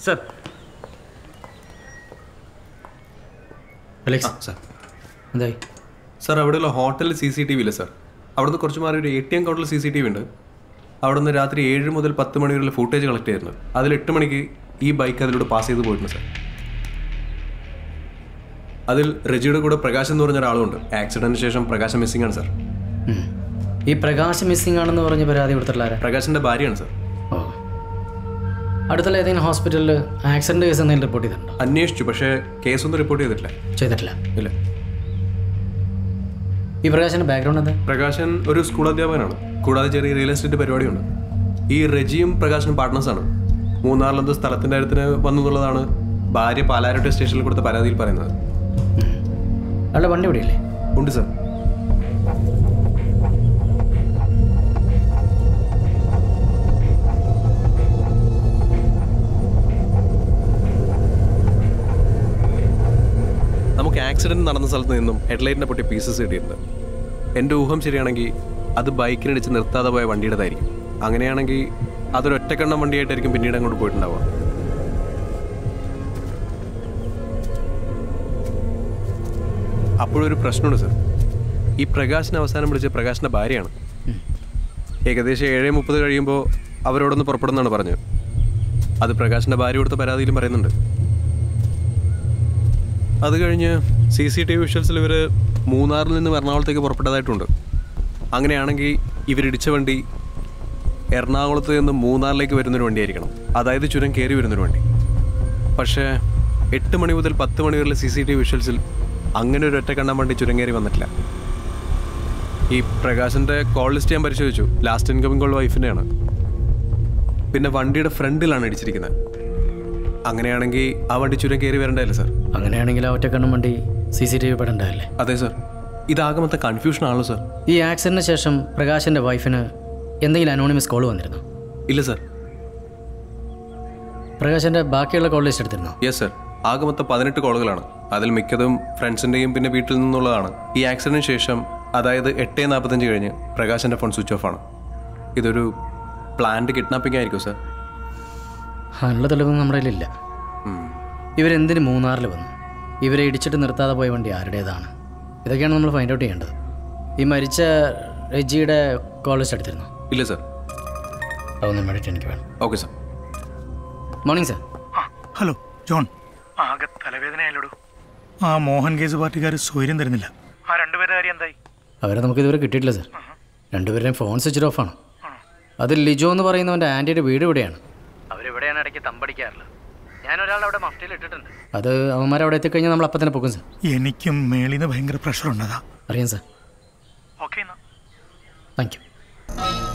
Sir Alex sir എന്തായി sir അവിടെയുള്ള ഹോട്ടലിൽ സി സി ടി വി ഇല്ല സാർ അവിടുന്ന് കുറച്ച് മാറി ഒരു എ ടി എം കൗണ്ടറിൽ സി സി ടി വി ഉണ്ട് അവിടുന്ന് രാത്രി ഏഴ് മുതൽ പത്ത് മണി വരെയുള്ള ഫുട്ടേജ് കളക്ട് ചെയ്യുന്നത് അതിൽ എട്ട് മണിക്ക് ഈ ബൈക്ക് അതിലൂടെ പാസ് ചെയ്ത് പോയിട്ടുണ്ട് സാർ അതിൽ റെജിയുടെ കൂടെ പ്രകാശ് എന്ന് പറഞ്ഞ ഒരാളുണ്ട് ആക്സിഡന്റിന് ശേഷം പ്രകാശം മിസ്സിംഗ് ആണ് സാർ ഉം. ഈ പ്രകാശ് മിസ്സിംഗ് ആണെന്ന് പറഞ്ഞ് പരാതി കൊടുത്തിട്ടുള്ള ആരാ പ്രകാശിന്റെ ഭാര്യയാണ് സാർ ഓ അടുത്തുള്ള ഏതെങ്കിലും ഹോസ്പിറ്റലിൽ ആക്സിഡന്റ് കേസ് എന്തെങ്കിലും റിപ്പോർട്ട് ചെയ്തിട്ടുണ്ടോ അന്വേഷിച്ചു പക്ഷേ കേസൊന്നും റിപ്പോർട്ട് ചെയ്തിട്ടില്ല ചെയ്തിട്ടില്ല ഇല്ല ഈ പ്രകാശിന്റെ ബാക്ക്ഗ്രൗണ്ട് എന്താ പ്രകാശൻ ഒരു സ്കൂൾ അധ്യാപകനാണ് കൂടാതെ ചെറിയ റിയൽ എസ്റ്റേറ്റ് പരിപാടിയുണ്ട് ഈ റെജിയും പ്രകാശനും പാർട്ട്നേഴ്സാണ് മൂന്നാറിലെന്തോ സ്ഥലത്തിൻ്റെ കാര്യത്തിന് വന്നു എന്നുള്ളതാണ് ഭാര്യ പാലാരോട്ടെ സ്റ്റേഷനിൽ കൊടുത്ത പരാതിയിൽ പറയുന്നത് അയാളുടെ വണ്ടി ഇവിടെയില്ലേ ഉണ്ട് സാർ നമുക്ക് ആക്സിഡന്റ് നടന്ന സ്ഥലത്ത് നിന്നും ഹെഡ്ലൈറ്റിനെ പൊട്ടി പീസസ് കിട്ടിയിട്ടുണ്ട് എൻ്റെ ഊഹം ശരിയാണെങ്കിൽ അത് ബൈക്കിനിടിച്ച് നിർത്താതെ പോയ വണ്ടിയുടേതായിരിക്കും അങ്ങനെയാണെങ്കിൽ അതൊരു ഒറ്റക്കണ്ണം വണ്ടിയായിട്ടായിരിക്കും പിന്നീട് അങ്ങോട്ട് പോയിട്ടുണ്ടാവുക അപ്പോഴൊരു പ്രശ്നമുണ്ട് സർ ഈ പ്രകാശിനെ അവസാനം വിളിച്ച പ്രകാശിൻ്റെ ഭാര്യയാണ് ഏകദേശം ഏഴ് മുപ്പത് കഴിയുമ്പോൾ അവരോടൊന്ന് പുറപ്പെടുന്നാണ് പറഞ്ഞത് അത് പ്രകാശിൻ്റെ ഭാര്യ കൊടുത്ത പരാതിയിലും പറയുന്നുണ്ട് അത് കഴിഞ്ഞ് സി സി ടി വി വിഷ്വൽസിൽ ഇവർ മൂന്നാറിൽ നിന്ന് എറണാകുളത്തേക്ക് പുറപ്പെട്ടതായിട്ടുണ്ട് അങ്ങനെയാണെങ്കിൽ ഇവരിടിച്ച വണ്ടി എറണാകുളത്ത് നിന്ന് മൂന്നാറിലേക്ക് വരുന്നൊരു വണ്ടിയായിരിക്കണം അതായത് ചുരം കയറി വരുന്നൊരു വണ്ടി പക്ഷേ എട്ട് മണി മുതൽ പത്ത് മണി വരെയുള്ള സി സി ടി വി വിഷ്വൽസിൽ അങ്ങനെ ഒരു ഒറ്റ കണ്ണാൻ വണ്ടി ചുരം കയറി വന്നിട്ടില്ല ഈ പ്രകാശിൻ്റെ കോൾ ലിസ്റ്റ് ഞാൻ പരിശോധിച്ചു ലാസ്റ്റ് ഇൻകമിംഗ് കോൾ വൈഫിൻ്റെയാണ് പിന്നെ വണ്ടിയുടെ ഫ്രണ്ടിലാണ് ഇടിച്ചിരിക്കുന്നത് അങ്ങനെയാണെങ്കിൽ ആ വണ്ടി ചുരം കയറി വരണ്ടല്ലേ സാർ അങ്ങനെയാണെങ്കിൽ ആ ഒറ്റക്കണ്ണും വണ്ടി സി സി ടി വി പെടണ്ടല്ലേ അതെ സാർ ഇതാകെ മൊത്തം കൺഫ്യൂഷൻ ആണല്ലോ സാർ ഈ ആക്സിഡന്റിന് ശേഷം പ്രകാശിന്റെ വൈഫിന് എന്തെങ്കിലും അനോണിമസ് കോൾ വന്നിരുന്നു ഇല്ല സാർ പ്രകാശിന്റെ ബാക്കിയുള്ള കോൾ ലിസ്റ്റ് എടുത്തിരുന്നോ യെസ് സർ ആകെ മൊത്തം പതിനെട്ട് കോളുകളാണ് അതിൽ മിക്കതും ഫ്രണ്ട്സിൻ്റെയും പിന്നെ വീട്ടിൽ നിന്നുള്ളതാണ് ഈ ആക്സിഡന്റിന് ശേഷം അതായത് എട്ട് നാൽപ്പത്തഞ്ച് കഴിഞ്ഞ് പ്രകാശിൻ്റെ ഫോൺ സ്വിച്ച് ഓഫ് ആണ് ഇതൊരു പ്ലാൻഡ് കിഡ്നാപ്പിംഗ് ആയിരിക്കും സാർ അതിനുള്ള തെളിവൊന്നും നമ്മുടെ കയ്യിലില്ല ഉം. ഇവരെന്തിന് മൂന്നാറിൽ വന്നു ഇവരെ ഇടിച്ചിട്ട് നിർത്താതെ പോയ വണ്ടി ആരുടേതാണ് ഇതൊക്കെയാണ് നമ്മൾ ഫൈൻഡ് ഔട്ട് ചെയ്യേണ്ടത് ഈ മരിച്ച റെജിയുടെ കോൾ ലിസ്റ്റ് എടുത്തിരുന്നു ഇല്ല സാർ അതൊന്നും വേണ്ടിയിട്ട് എനിക്ക് വേണം okay sir morning sir hello John ആകെ തലവേദനയായാലോടു ആ മോഹൻ കേസ് പാർട്ടിക്കാർ സ്വൈര്യം തരുന്നില്ല ആ രണ്ടുപേരുടെ കാര്യം എന്തായി അവരെ നമുക്ക് ഇതുവരെ കിട്ടിയിട്ടില്ല സാർ രണ്ടുപേരുടെയും ഫോൺ സ്വിച്ച് ഓഫ് ആണ് അത് ലിജോ എന്ന് പറയുന്നവൻ്റെ ആൻറ്റിയുടെ വീട് ഇവിടെയാണ് അവരിവിടെയാണ് ഇടയ്ക്ക് തമ്പടിക്കാറുള്ളത് ഞാൻ ഒരാൾ അവിടെ മഫ്റ്റിയിൽ ഇട്ടിട്ടുണ്ട് അത് അവന്മാരവിടെ എത്തിക്കഴിഞ്ഞാൽ നമ്മൾ അപ്പം തന്നെ പോകും സാർ എനിക്കും മേളിന്ന് ഭയങ്കര പ്രഷർ ഉണ്ടതാ അറിയാം സാർ ഓക്കെ എന്നാ താങ്ക് യു